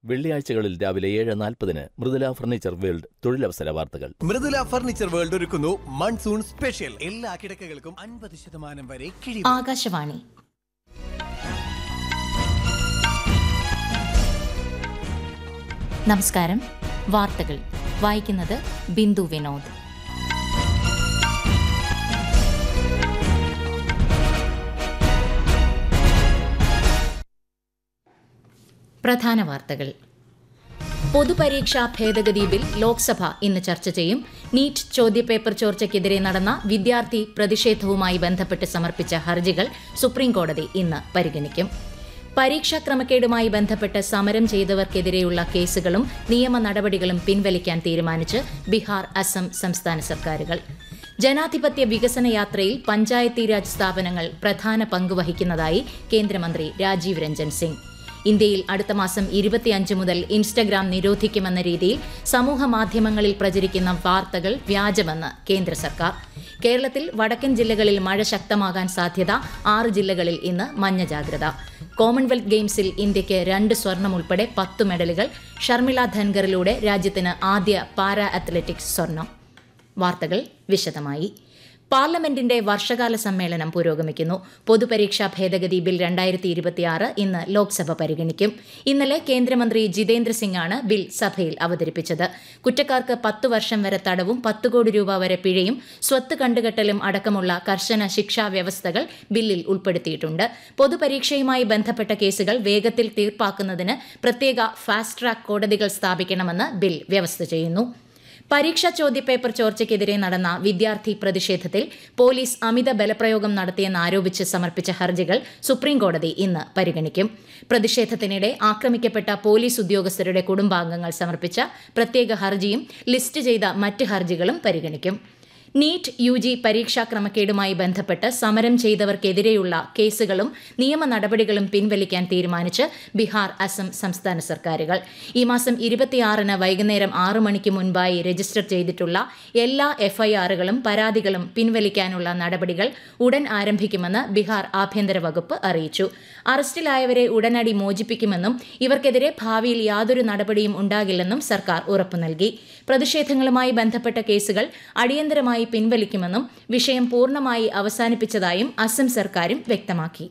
വെള്ളിയാഴ്ചകളിൽ രാവിലെ ഏഴ് നാൽപ്പതിന് മൃദുല ഫർണിച്ചർ വേൾഡ് തൊഴിലവസര വാർത്തകൾ മൃദുല ഫർണിച്ചർ വേൾഡ് ഒരുക്കുന്നു മൺസൂൺ സ്പെഷ്യൽ എല്ലാ കിടക്കകൾക്കും അൻപത് ശതമാനം വരെ കിഴിവ് ആകാശവാണി നമസ്കാരം വാർത്തകൾ വായിക്കുന്നത് ബിന്ദു വിനോദ് പ്രധാന വാർത്തകൾ പൊതുപരീക്ഷാ ഭേദഗതി ബിൽ ലോക്സഭ ഇന്ന് ചർച്ച ചെയ്യും നീറ്റ് ചോദ്യപേപ്പർ ചോർച്ചയ്ക്കെതിരെ നടന്ന വിദ്യാർത്ഥി പ്രതിഷേധവുമായി ബന്ധപ്പെട്ട് സമർപ്പിച്ച ഹർജികൾ സുപ്രീംകോടതി ഇന്ന് പരിഗണിക്കും പരീക്ഷാ ക്രമക്കേടുമായി ബന്ധപ്പെട്ട് സമരം ചെയ്തവർക്കെതിരെയുള്ള കേസുകളും നിയമ നടപടികളും പിൻവലിക്കാൻ തീരുമാനിച്ച് ബീഹാർ അസം സംസ്ഥാന സർക്കാരുകൾ ജനാധിപത്യ വികസന യാത്രയിൽ പഞ്ചായത്തി രാജ് സ്ഥാപനങ്ങൾ പ്രധാന പങ്ക് വഹിക്കുന്നതായി കേന്ദ്രമന്ത്രി രാജീവ് രഞ്ജൻ സിംഗ് ഇന്ത്യയിൽ അടുത്ത മാസം ഇരുപത്തിയഞ്ച് മുതൽ ഇൻസ്റ്റഗ്രാം നിരോധിക്കുമെന്ന രീതിയിൽ സമൂഹ മാധ്യമങ്ങളിൽ പ്രചരിക്കുന്ന വാർത്തകൾ വ്യാജമെന്ന് കേന്ദ്ര സർക്കാർ കേരളത്തിൽ വടക്കൻ ജില്ലകളിൽ മഴ ശക്തമാകാൻ സാധ്യത ആറ് ജില്ലകളിൽ ഇന്ന് മഞ്ഞ ജാഗ്രത കോമൺവെൽത്ത് ഗെയിംസിൽ ഇന്ത്യയ്ക്ക് രണ്ട് സ്വർണം ഉൾപ്പെടെ പത്ത് മെഡലുകൾ ഷർമിള ധൻഗറിലൂടെ രാജ്യത്തിന് ആദ്യ പാരാ അത്ലറ്റിക്സ് സ്വർണം വാർത്തകൾ വിശദമായി പാർലമെന്റിന്റെ വർഷകാല സമ്മേളനം പുരോഗമിക്കുന്നു പൊതുപരീക്ഷാ ഭേദഗതി ബിൽ രണ്ടായിരത്തി ഇരുപത്തിയാറ് ഇന്ന് ലോക്സഭ പരിഗണിക്കും ഇന്നലെ കേന്ദ്രമന്ത്രി ജിതേന്ദ്ര സിംഗാണ് ബിൽ സഭയിൽ അവതരിപ്പിച്ചത് കുറ്റക്കാർക്ക് പത്തു വർഷം വരെ തടവും പത്ത് കോടി രൂപ വരെ പിഴയും സ്വത്ത് കണ്ടുകെട്ടലും അടക്കമുള്ള കർശന ശിക്ഷാ വ്യവസ്ഥകൾ ബില്ലിൽ ഉൾപ്പെടുത്തിയിട്ടുണ്ട് പൊതുപരീക്ഷയുമായി ബന്ധപ്പെട്ട കേസുകൾ വേഗത്തിൽ തീർപ്പാക്കുന്നതിന് പ്രത്യേക ഫാസ്റ്റ് ട്രാക്ക് കോടതികൾ സ്ഥാപിക്കണമെന്ന് ബിൽ വ്യവസ്ഥ ചെയ്യുന്നു പരീക്ഷാ ചോദ്യപേപ്പർ ചോർച്ചയ്ക്കെതിരെ നടന്ന വിദ്യാർത്ഥി പ്രതിഷേധത്തിൽ പോലീസ് അമിത ബലപ്രയോഗം നടത്തിയെന്നാരോപിച്ച് സമർപ്പിച്ച ഹർജികൾ സുപ്രീംകോടതി ഇന്ന് പരിഗണിക്കും പ്രതിഷേധത്തിനിടെ ആക്രമിക്കപ്പെട്ട പോലീസ് ഉദ്യോഗസ്ഥരുടെ കുടുംബാംഗങ്ങൾ സമർപ്പിച്ച പ്രത്യേക ഹർജിയും ലിസ്റ്റ് ചെയ്ത മറ്റ് ഹർജികളും പരിഗണിക്കും നീറ്റ് യു ജി പരീക്ഷാ ക്രമക്കേടുമായി ബന്ധപ്പെട്ട് സമരം ചെയ്തവർക്കെതിരെയുള്ള കേസുകളും നിയമ നടപടികളും പിൻവലിക്കാൻ തീരുമാനിച്ച് ബീഹാർ അസം സംസ്ഥാന സർക്കാരുകൾ ഈ മാസം ഇരുപത്തിയാറിന് വൈകുന്നേരം ആറ് മണിക്ക് മുൻപായി രജിസ്റ്റർ ചെയ്തിട്ടുള്ള എല്ലാ എഫ്ഐആറുകളും പരാതികളും പിൻവലിക്കാനുള്ള നടപടികൾ ഉടൻ ആരംഭിക്കുമെന്ന് ബീഹാർ ആഭ്യന്തര വകുപ്പ് അറിയിച്ചു അറസ്റ്റിലായവരെ ഉടനടി മോചിപ്പിക്കുമെന്നും ഇവർക്കെതിരെ ഭാവിയിൽ യാതൊരു നടപടിയും ഉണ്ടാകില്ലെന്നും സർക്കാർ ഉറപ്പു നൽകി പ്രതിഷേധങ്ങളുമായി ബന്ധപ്പെട്ട കേസുകൾ അടിയന്തരമായി പിൻവലിക്കുമെന്നും വിഷയം പൂർണ്ണമായി അവസാനിപ്പിച്ചതായും അസം സർക്കാരും വ്യക്തമാക്കി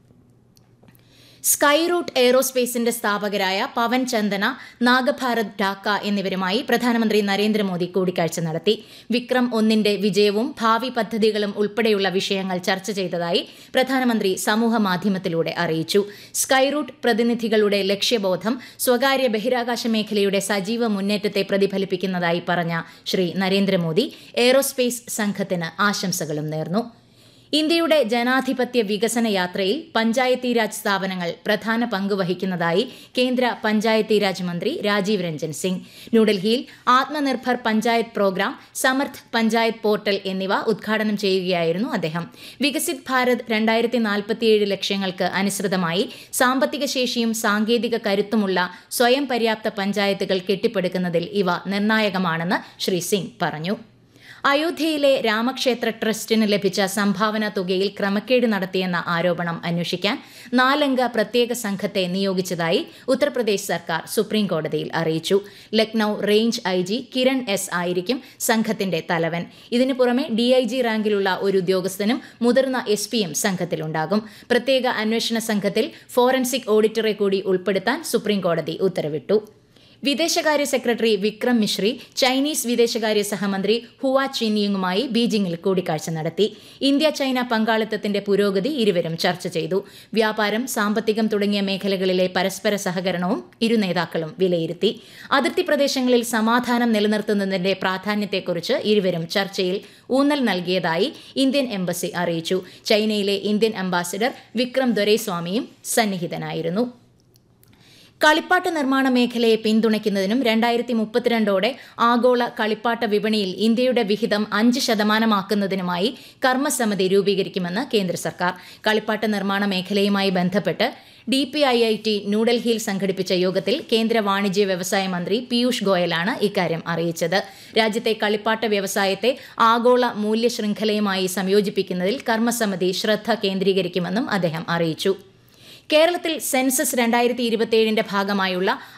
സ്കൈ റൂട്ട് എയ്റോസ്പേസിന്റെ സ്ഥാപകരായ പവൻ ചന്ദന നാഗഭാരത് ഢാക്ക എന്നിവരുമായി പ്രധാനമന്ത്രി നരേന്ദ്രമോദി കൂടിക്കാഴ്ച നടത്തി വിക്രം ഒന്നിന്റെ വിജയവും ഭാവി പദ്ധതികളും ഉൾപ്പെടെയുള്ള വിഷയങ്ങൾ ചർച്ച ചെയ്തതായി പ്രധാനമന്ത്രി സമൂഹ മാധ്യമത്തിലൂടെ അറിയിച്ചു സ്കൈ റൂട്ട് പ്രതിനിധികളുടെ ലക്ഷ്യബോധം സ്വകാര്യ ബഹിരാകാശ മേഖലയുടെ സജീവ മുന്നേറ്റത്തെ പ്രതിഫലിപ്പിക്കുന്നതായി പറഞ്ഞ ശ്രീ നരേന്ദ്രമോദി എയ്റോസ്പേസ് സംഘത്തിന് ആശംസകളും നേർന്നു ഇന്ത്യയുടെ ജനാധിപത്യ വികസന യാത്രയിൽ പഞ്ചായത്തി രാജ് സ്ഥാപനങ്ങൾ പ്രധാന പങ്ക് വഹിക്കുന്നതായി കേന്ദ്ര പഞ്ചായത്തി രാജ് മന്ത്രി രാജീവ് രഞ്ജൻ സിംഗ് ന്യൂഡൽഹിയിൽ ആത്മനിർഭർ പഞ്ചായത്ത് പ്രോഗ്രാം സമർത്ഥ് പഞ്ചായത്ത് പോർട്ടൽ എന്നിവ ഉദ്ഘാടനം ചെയ്യുകയായിരുന്നു അദ്ദേഹം വികസിത് ഭാരത് രണ്ടായിരത്തി നാൽപ്പത്തിയേഴ് ലക്ഷ്യങ്ങൾക്ക് അനുസൃതമായി സാമ്പത്തിക ശേഷിയും സാങ്കേതിക കരുത്തുമുള്ള സ്വയം പര്യാപ്ത പഞ്ചായത്തുകൾ കെട്ടിപ്പടുക്കുന്നതിൽ ഇവ നിർണായകമാണെന്ന് ശ്രീ സിംഗ് പറഞ്ഞു അയോധ്യയിലെ രാമക്ഷേത്ര ട്രസ്റ്റിന് ലഭിച്ച സംഭാവന തുകയിൽ ക്രമക്കേട് നടത്തിയെന്ന ആരോപണം അന്വേഷിക്കാൻ നാലംഗ പ്രത്യേക സംഘത്തെ നിയോഗിച്ചതായി ഉത്തർപ്രദേശ് സർക്കാർ സുപ്രീംകോടതിയിൽ അറിയിച്ചു Lucknow range I G Kiran S ആയിരിക്കും സംഘത്തിന്റെ തലവൻ ഇതിനു പുറമെ ഡിഐജി റാങ്കിലുള്ള ഒരു ഉദ്യോഗസ്ഥനും മുതിർന്ന എസ് പിയും സംഘത്തിലുണ്ടാകും പ്രത്യേക അന്വേഷണ സംഘത്തിൽ ഫോറൻസിക് ഓഡിറ്ററെ കൂടി ഉൾപ്പെടുത്താൻ സുപ്രീംകോടതി ഉത്തരവിട്ടു വിദേശകാര്യ സെക്രട്ടറി വിക്രം മിശ്രി ചൈനീസ് വിദേശകാര്യ സഹമന്ത്രി ഹുവ ചിനിയുമായി ബീജിംഗിൽ കൂടിക്കാഴ്ച നടത്തി ഇന്ത്യ ചൈന പങ്കാളിത്തത്തിന്റെ പുരോഗതി ഇരുവരും ചർച്ച ചെയ്തു വ്യാപാരം സാമ്പത്തികം തുടങ്ങിയ മേഖലകളിലെ പരസ്പര സഹകരണവും ഇരു നേതാക്കളും വിലയിരുത്തി അതിർത്തി പ്രദേശങ്ങളിൽ സമാധാനം നിലനിർത്തുന്നതിന്റെ പ്രാധാന്യത്തെക്കുറിച്ച് ഇരുവരും ചർച്ചയിൽ ഊന്നൽ നൽകിയതായി ഇന്ത്യൻ എംബസി അറിയിച്ചു ചൈനയിലെ ഇന്ത്യൻ അംബാസിഡർ വിക്രം ദൊരൈസ്വാമിയും സന്നിഹിതനായിരുന്നു കളിപ്പാട്ട നിർമ്മാണ മേഖലയെ പിന്തുണയ്ക്കുന്നതിനും രണ്ടായിരത്തി മുപ്പത്തിരണ്ടോടെ ആഗോള കളിപ്പാട്ട വിപണിയിൽ ഇന്ത്യയുടെ വിഹിതം അഞ്ച് ശതമാനമാക്കുന്നതിനുമായി കർമ്മസമിതി രൂപീകരിക്കുമെന്ന് കേന്ദ്ര സർക്കാർ കളിപ്പാട്ട നിർമ്മാണ മേഖലയുമായി ബന്ധപ്പെട്ട് D P I I T ന്യൂഡൽഹിയിൽ സംഘടിപ്പിച്ച യോഗത്തിൽ കേന്ദ്ര വാണിജ്യ വ്യവസായ മന്ത്രി പീയൂഷ് ഗോയലാണ് ഇക്കാര്യം അറിയിച്ചത് രാജ്യത്തെ കളിപ്പാട്ട വ്യവസായത്തെ ആഗോള മൂല്യ ശൃംഖലയുമായി സംയോജിപ്പിക്കുന്നതിൽ കർമ്മസമിതി ശ്രദ്ധ കേന്ദ്രീകരിക്കുമെന്നും അദ്ദേഹം അറിയിച്ചു കേരളത്തിൽ സെൻസസ് രണ്ടായിരത്തി ഇരുപത്തിയേഴിന്റെ ഭാഗമായുള്ള